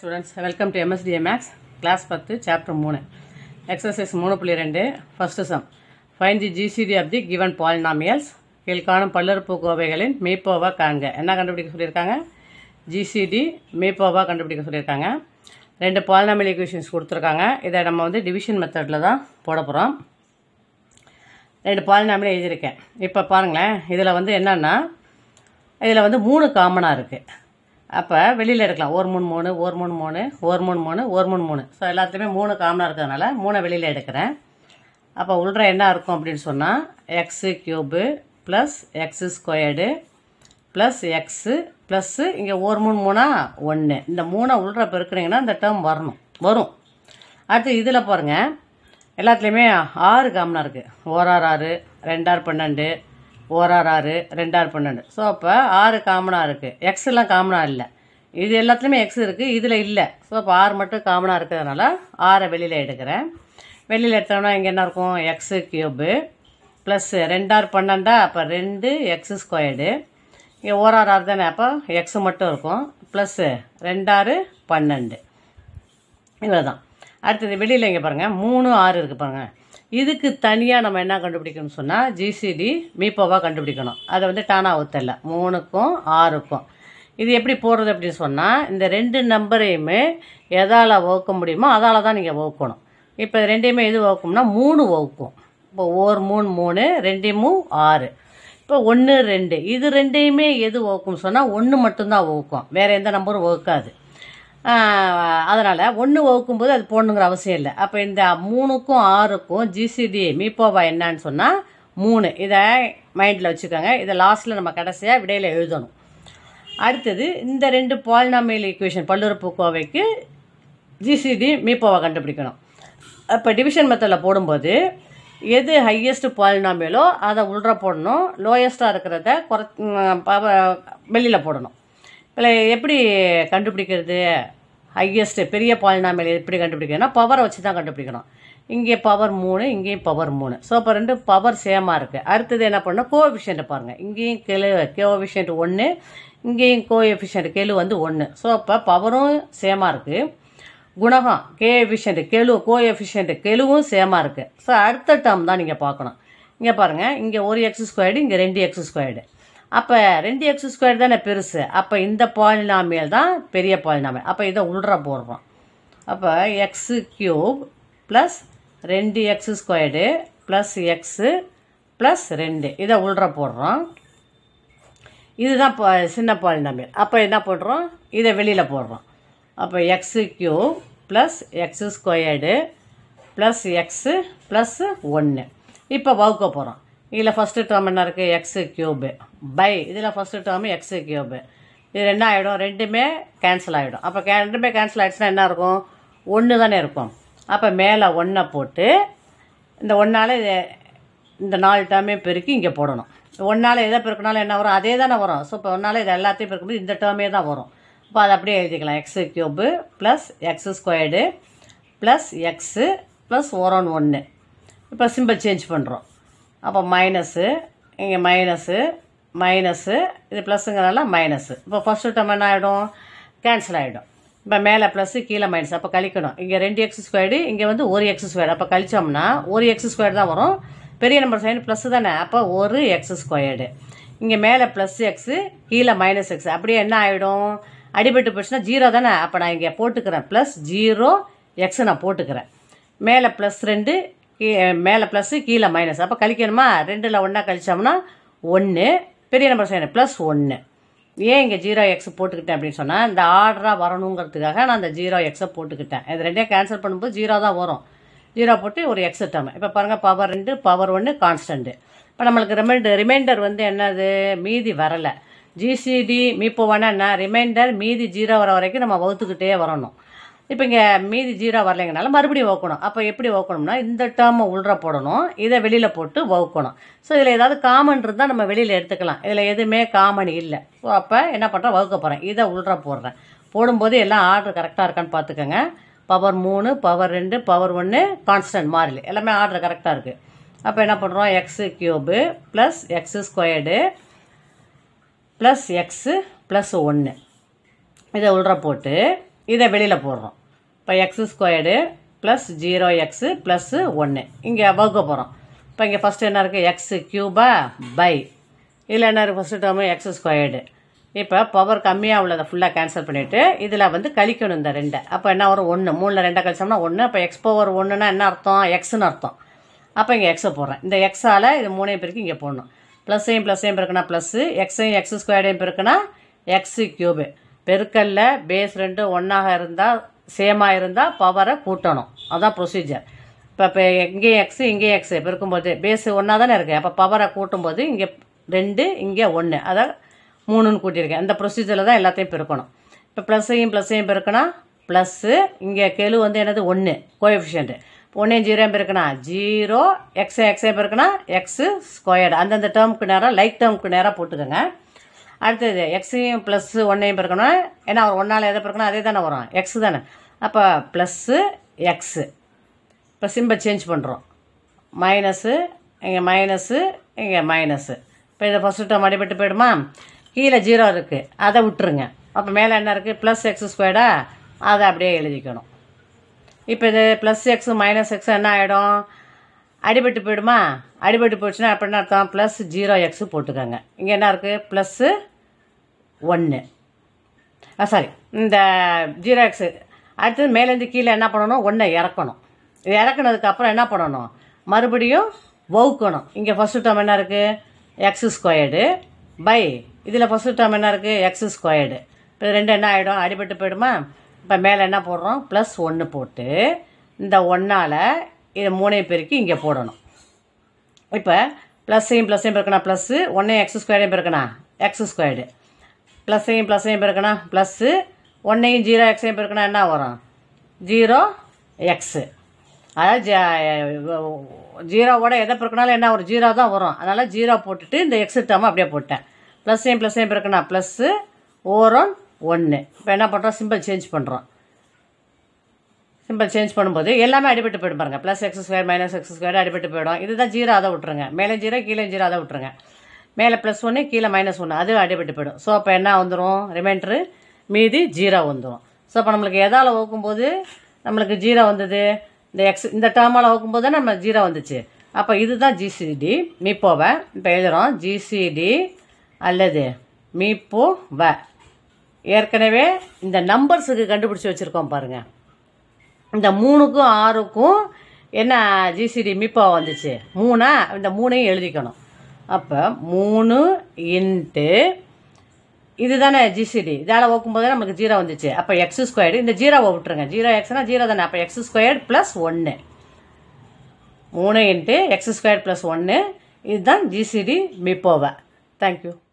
students welcome to MSTA maths class பத்து chapter மூணு exercise மூணு புள்ளி ரெண்டு first sum find the GCD of the given polynomials கீழ்காணும் பல்லுறுப்புக்கோவைகளின் மீப்போவா காண்க என்ன கண்டுபிடிக்க சொல்லியிருக்காங்க ஜிசிடி மீப்போவா கண்டுபிடிக்க சொல்லியிருக்காங்க ரெண்டு பாலினாமியல் ஈக்குவேஷன்ஸ் கொடுத்துருக்காங்க இதை நம்ம வந்து டிவிஷன் மெத்தடில் தான் போட போகிறோம் ரெண்டு பாலினாமியல் எழுதியிருக்கேன் இப்போ பாருங்களேன் இதில் வந்து என்னென்னா இதில் வந்து மூணு காமனாக இருக்குது அப்போ வெளியில் எடுக்கலாம் ஒரு மூணு மூணு ஒரு மூணு மூணு ஒரு மூணு மூணு ஒரு மூணு மூணு ஸோ எல்லாத்துலேயுமே மூணு காமனாக இருக்கிறதுனால மூணை வெளியில் எடுக்கிறேன் அப்போ உள்ள என்ன இருக்கும் அப்படின்னு சொன்னால் x cube plus x squared plus x plus இங்கே ஒரு மூணு மூணா ஒன்று இந்த மூணை உள்ள பெருக்குனீங்கன்னா இந்த டேர்ம் வரணும் வரும் அடுத்து இதில் பாருங்கள் எல்லாத்துலேயுமே ஆறு காமனாக இருக்குது ஓரார் ஆறு ரெண்டார் பன்னெண்டு ஓரார் ஆறு ரெண்டார் பன்னெண்டு ஸோ அப்போ ஆறு காமனாக இருக்குது எக்ஸ் எல்லாம் காமனாக இல்லை இது எல்லாத்துலேயுமே எக்ஸ் இருக்குது இதில் இல்லை ஸோ அப்போ ஆறு மட்டும் காமனாக இருக்கிறதுனால ஆறை வெளியில் எடுக்கிறேன் வெளியில் எடுத்தோம்னா இங்கே என்ன இருக்கும் எக்ஸு க்யூபு ப்ளஸ் ரெண்டார் பன்னெண்டா அப்போ ரெண்டு எக்ஸு ஸ்கொயர்டு இங்கே ஓரார் ஆறு தானே அப்போ எக்ஸு மட்டும் இருக்கும் ப்ளஸ்ஸு ரெண்டாறு பன்னெண்டு இவ்வளோ தான் அடுத்தது வெளியில் இங்கே பாருங்கள் மூணு ஆறு இருக்குது பாருங்கள் இதுக்கு தனியாக நம்ம என்ன கண்டுபிடிக்கணும்னு சொன்னால் ஜிசிடி மீப்போவாக கண்டுபிடிக்கணும் அதை வந்து டானா ஊத்தல மூணுக்கும் ஆறுக்கும் இது எப்படி போடுறது அப்படின்னு சொன்னால் இந்த ரெண்டு நம்பரையுமே எதால் வகுக்க முடியுமோ அதால் தான் நீங்கள் வகுக்கணும் இப்போ ரெண்டையுமே எது வகுக்கும்னா மூணு வகுக்கும் இப்போ ஒரு மூணு மூணு ரெண்டையும் ஆறு இப்போ ஒன்று ரெண்டு இது ரெண்டையுமே எது வகுக்கும் சொன்னால் ஒன்று மட்டும்தான் வகுக்கும் வேறு எந்த நம்பரும் வகுக்காது அதனால் ஒன்று வகுக்கும்போது அது போடணுங்கிற அவசியம் இல்லை அப்போ இந்த மூணுக்கும் ஆறுக்கும் ஜிசிடி மீப்போவா என்னன்னு சொன்னால் மூணு இதை மைண்டில் வச்சுக்கோங்க இதை லாஸ்ட்டில் நம்ம கடைசியாக விடையில் எழுதணும் அடுத்தது இந்த ரெண்டு பாலினாமியல் ஈக்குவேஷன் பல்லுறுப்புக்கோவைக்கு ஜிசிடி மீப்போவா கண்டுபிடிக்கணும் அப்போ டிவிஷன் மெத்தடில் போடும்போது எது ஹையஸ்ட் பாலினாமியலோ அதை உள்ற போடணும் லோயஸ்ட்டாக இருக்கிறத குறை வெளியில் போடணும் இப்போ எப்படி கண்டுபிடிக்கிறது ஹையஸ்ட்டு பெரிய பாலினாமியல் எப்படி கண்டுபிடிக்கிறதுனா பவரை வச்சு தான் கண்டுபிடிக்கணும் இங்கே பவர் மூணு இங்கேயும் பவர் மூணு ஸோ இப்போ ரெண்டு பவர் சேமாக இருக்குது அடுத்தது என்ன பண்ணணும் கோஎஃபிஷியண்ட்டை பாருங்கள் இங்கேயும் கெழு கோஎஃபிஷியன்ட் ஒன்று இங்கேயும் கோஎஃபிஷியன்ட் கெழு வந்து ஒன்று ஸோ இப்போ பவரும் சேமாக இருக்குது குணகம் கேஎஃபிஷியன்ட் கெழு கோஎஃபிஷியன்ட் கெழுவும் சேமாக இருக்குது ஸோ அடுத்த டேர்ம் தான் நீங்கள் பார்க்கணும் இங்கே பாருங்கள் இங்கே ஒரு எக்ஸ் ஸ்கொயர்டு இங்கே ரெண்டு எக்ஸ் ஸ்கொயர்டு அப்போ ரெண்டு எக்ஸ் ஸ்கொயர் தானே பெருசு அப்போ இந்த பாலினாமியல் தான் பெரிய பாலினாமியல் அப்போ இதை உள்ற போடுறோம் அப்போ எக்ஸு க்யூப் ப்ளஸ் ரெண்டு x squared plus x plus ரெண்டு இதை உள்ற போடுறோம் இதுதான் பா சின்ன பாலினாமியல் அப்போ என்ன போடுறோம் இதை வெளியில் போடுறோம் அப்போ x cube plus x squared plus x plus ஒன்று இப்போ வகுக்க போகிறோம் இதில் ஃபஸ்ட்டு டேர்ம் என்ன இருக்குது எக்ஸு க்யூபு பை இதில் ஃபஸ்ட்டு டேர்மு எக்ஸு க்யூபு இது என்ன ஆகிடும் ரெண்டுமே கேன்சல் ஆகிடும் அப்போ கே ரெண்டுமே கேன்சல் ஆகிடுச்சுன்னா என்ன இருக்கும் ஒன்று தானே இருக்கும் அப்போ மேலே ஒன்றை போட்டு இந்த ஒன்றால் இதை இந்த நாலு டேர்மே பெருக்கி இங்கே போடணும் ஒன்றால் எதை பெருக்கினாலும் என்ன வரும் அதே தானே வரும் ஸோ இப்போ ஒன்றால் இது எல்லாத்தையும் பெருக்கும்போது இந்த டேர்மே தான் வரும் இப்போ அதை அப்படியே எழுதிக்கலாம் x cube plus x squared plus x plus ஓரோன் ஒன்று இப்போ சிம்பிள் சேஞ்ச் பண்ணுறோம் அப்போ மைனஸு இங்கே மைனஸு மைனஸு இது ப்ளஸ்ஸுங்கிறனால மைனஸு இப்போ ஃபஸ்ட்டு டைம் என்ன ஆகிடும் கேன்சல் ஆகிடும் இப்போ மேலே ப்ளஸ்ஸு கீழே மைனஸ் அப்போ கழிக்கணும் இங்கே ரெண்டு எக்ஸ் ஸ்கொயர்டு இங்கே வந்து ஒரு எக்ஸ் ஸ்கொயர்டு அப்போ கழிச்சோம்னா ஒரு எக்ஸ் ஸ்கொயர் தான் வரும் பெரிய நம்பர் சைடு ப்ளஸ் தானே அப்போ ஒரு எக்ஸ் ஸ்கொயர்டு இங்கே மேலே ப்ளஸ் எக்ஸு கீழே மைனஸ் எக்ஸ் அப்படியே என்ன ஆகிடும் அடிபட்டு போச்சுன்னா ஜீரோ தானே அப்போ நான் இங்கே போட்டுக்கிறேன் ப்ளஸ் ஜீரோ எக்ஸு நான் போட்டுக்கிறேன் மேலே ப்ளஸ் ரெண்டு கீ மேலே ப்ளஸ்ஸு கீழே மைனஸ் அப்போ கழிக்கணுமா ரெண்டில் ஒன்றா கழிச்சோம்னா ஒன்று பெரிய நம்பர் செய்யணும் ப்ளஸ் ஒன்று ஏன் இங்கே ஜீரோ எக்ஸ் போட்டுக்கிட்டேன் அப்படின்னு சொன்னால் இந்த ஆர்டராக வரணுங்கிறதுக்காக நான் அந்த ஜீரோ எக்ஸை போட்டுக்கிட்டேன் இது ரெண்டையும் கேன்சல் பண்ணும்போது ஜீரோ தான் வரும் ஜீரோ போட்டு ஒரு எக்ஸ் டேர்ம் இப்போ பாருங்கள் பவர் ரெண்டு பவர் ஒன்று கான்ஸ்டன்ட்டு இப்போ நம்மளுக்கு ரிமைண்டர் ரிமைண்டர் வந்து என்னது மீதி வரலை ஜிசிடி மீப்போவானா என்ன ரிமைண்டர் மீதி ஜீரோ வர வரைக்கும் நம்ம வகுத்துக்கிட்டே வரணும் இப்போ இங்கே மீதி ஜீரோ வரலைங்கனால மறுபடியும் வகுக்கணும் அப்போ எப்படி வகுக்கணும்னா இந்த டேர்மை உள்ற போடணும் இதை வெளியில் போட்டு வகுக்கணும் ஸோ இதில் ஏதாவது காமன் இருந்தால் நம்ம வெளியில் எடுத்துக்கலாம் இதில் எதுவுமே காமன் இல்லை ஸோ அப்போ என்ன பண்ணுறேன் வகுக்க போகிறேன் இதை உள்ற போடுறேன் போடும்போது எல்லாம் ஆர்டர் கரெக்டாக இருக்கான்னு பார்த்துக்கோங்க பவர் மூணு பவர் ரெண்டு பவர் ஒன்று கான்ஸ்டன்ட் மாறிலி எல்லாமே ஆர்டர் கரெக்டாக இருக்குது அப்போ என்ன பண்ணுறோம் x cube plus x squared plus x plus ஒன்று இதை உள்ற போட்டு இதை வெளியில் போடுறோம் இப்போ x squared plus zero x plus ஒன்று இங்கே வகுக்க போகிறோம் இப்போ இங்கே ஃபஸ்ட்டு என்ன இருக்குது எக்ஸு க்யூபா பை இதில் என்ன இருக்குது ஃபஸ்ட்டு டேர்மு எக்ஸ் ஸ்கொயர்டு இப்போ பவர் கம்மியாக உள்ளதை ஃபுல்லாக கேன்சல் பண்ணிவிட்டு இதில் வந்து கழிக்கணும் இந்த ரெண்டை அப்போ என்ன வரும் ஒன்று மூணில் ரெண்டை கழிச்சோம்னா ஒன்று அப்போ எக்ஸ் பவர் ஒன்றுனா என்ன அர்த்தம் எக்ஸ்னு அர்த்தம் அப்போ இங்கே எக்ஸை போடுறேன் இந்த எக்ஸால் இது மூணையும் பெருக்கி இங்கே போடணும் ப்ளஸ்ஸையும் ப்ளஸ்ஸையும் பெருக்கினா ப்ளஸ்ஸு எக்ஸையும் எக்ஸ் ஸ்கொயர்டையும் பெருக்கினா எக்ஸு க்யூபு பெருக்கல்ல பேஸ் ரெண்டு ஒன்றாக இருந்தால் சேமாக இருந்தால் பவரை கூட்டணும் அதான் ப்ரொசீஜர் இப்போ இப்போ இங்கேயும் எக்ஸு இங்கேயும் எக்ஸு பெருக்கும்போது பேஸ் ஒன்றா தானே இருக்குது அப்போ பவரை கூட்டும்போது இங்கே ரெண்டு இங்கே ஒன்று அதான் மூணுன்னு கூட்டியிருக்கேன் இந்த ப்ரொசீஜரில் தான் எல்லாத்தையும் பெருக்கணும் இப்போ ப்ளஸ்ஸையும் ப்ளஸ்ஸையும் பெருக்கினா ப்ளஸ்ஸு இங்கே கெழு வந்து என்னது ஒன்று கோஎஃபிஷியன்ட்டு ஒன்றையும் ஜீரோயும் பெருக்கினா ஜீரோ எக்ஸை எக்ஸையும் பெருக்கினா எக்ஸு ஸ்கொயர்டு அந்தந்த டேர்முக்கு நேரம் லைக் டேர்முக்கு நேராக போட்டுக்கோங்க அடுத்தது எக்ஸையும் ப்ளஸ்ஸு ஒன்றையும் பெருக்கணும் ஏன்னா ஒரு ஒன்றால் எதை பெருக்கணும் அதே தானே வரும் எக்ஸு தானே அப்போ ப்ளஸ்ஸு எக்ஸு இப்போ சிம்பிள் சேஞ்ச் பண்ணுறோம் மைனஸு இங்கே மைனஸு இங்கே மைனஸு இப்போ இதை ஃபஸ்ட்டு டேர்ம் அடிபட்டு போயிடுமா கீழே ஜீரோ இருக்குது அதை விட்டுருங்க அப்போ மேலே என்ன இருக்குது ப்ளஸ் எக்ஸ் ஸ்கொயர்டா அதை அப்படியே எழுதிக்கணும் இப்போ இது ப்ளஸ் எக்ஸு மைனஸ் எக்ஸ் என்ன ஆகிடும் அடிபட்டு போயிடுமா அடிபட்டு போயிடுச்சுன்னா அப்போ என்ன அர்த்தம் ப்ளஸ் ஜீரோ எக்ஸு போட்டுக்கோங்க இங்கே என்ன இருக்குது ப்ளஸ்ஸு ஒன்று ஆ சாரி இந்த ஜீரோ எக்ஸு அடுத்தது மேலேருந்து கீழே என்ன பண்ணணும் ஒன்றை இறக்கணும் இது இறக்குனதுக்கப்புறம் என்ன பண்ணணும் மறுபடியும் வகுக்கணும் இங்கே ஃபஸ்ட்டு டேர்ம் என்ன இருக்குது எக்ஸ் ஸ்கொயர்டு பை இதில் ஃபஸ்ட்டு டேர்ம் என்ன இருக்குது எக்ஸ் ஸ்கொயர்டு இப்போ இது ரெண்டு என்ன ஆகிடும் அடிபட்டு போயிடுமா இப்போ மேலே என்ன போடுறோம் ப்ளஸ் ஒன்று போட்டு இந்த ஒன்றால் இதை மூணையும் பெருக்கி இங்கே போடணும் இப்போ ப்ளஸ்ஸையும் ப்ளஸ்ஸையும் பெருக்கணும் ப்ளஸ்ஸு ஒன்றையும் எக்ஸ் ஸ்கொயரையும் பெருக்கணும் எக்ஸ் ஸ்கொயர்டு ப்ளஸ்ஸையும் ப்ளஸ்ஸையும் பெருக்கணும் ப்ளஸ்ஸு ஒன்றையும் ஜீரோ எக்ஸையும் பெருக்கணும் என்ன வரும் ஜீரோ எக்ஸு அதாவது ஜீரோவோட எதை பெருக்கினாலும் என்ன ஒரு ஜீரோ தான் வரும் அதனால் ஜீரோ போட்டுட்டு இந்த எக்ஸ் டேர்மை அப்படியே போட்டேன் ப்ளஸ்ஸையும் ப்ளஸ்ஸையும் பெருக்கணும் ப்ளஸ்ஸு ஓரோன் ஒன்று இப்போ என்ன பண்ணுறோம் சிம்பிள் சேஞ்ச் பண்ணுறோம் சிம்பிள் சேஞ்ச் பண்ணும்போது எல்லாமே அடிபட்டு போயிடும் பாருங்க plus x square minus x square அடிபட்டு போயிடும் இதுதான் ஜீரோ அதை விட்ருங்க மேலே ஜீரோ கீழே ஜீரோ அதை விட்ருங்க மேலே ப்ளஸ் ஒன்று கீழே மைனஸ் ஒன்று அது அடிபட்டு போயிடும் ஸோ அப்போ என்ன வந்துடும் ரிமைண்டரு மீதி ஜீரோ வந்துடும் ஸோ அப்போ நம்மளுக்கு எதால் வகுக்கும்போது நம்மளுக்கு ஜீரோ வந்தது இந்த எக்ஸ் இந்த டேர்மால் வகுக்கும்போது தான் நம்ம ஜீரோ வந்துச்சு அப்போ இதுதான் ஜிசிடி மீப்போவை இப்போ எழுதுகிறோம் ஜிசிடி அல்லது மீப்போ வ ஏற்கனவே இந்த நம்பர்ஸுக்கு கண்டுபிடிச்சி வச்சுருக்கோம் பாருங்கள் இந்த மூணுக்கும் ஆறுக்கும் என்ன ஜிசிடி மிப்பா வந்துச்சு மூணா இந்த மூணையும் எழுதிக்கணும் அப்போ மூணு இன்ட்டு இதுதானே ஜிசிடி இதால் ஓக்கும்போது நமக்கு ஜீரோ வந்துச்சு அப்போ எக்ஸ் ஸ்கொயர்டு இந்த ஜீரோவை விட்டுருங்க ஜீரோ எக்ஸ்னா ஜீரோ தானே அப்போ எக்ஸ் ஸ்கொயர்டு ப்ளஸ் ஒன்று மூணு இன்ட்டு எக்ஸ் ஸ்கொயர் ப்ளஸ் ஒன்று இதுதான் ஜிசிடி மிப்போவை தேங்க்யூ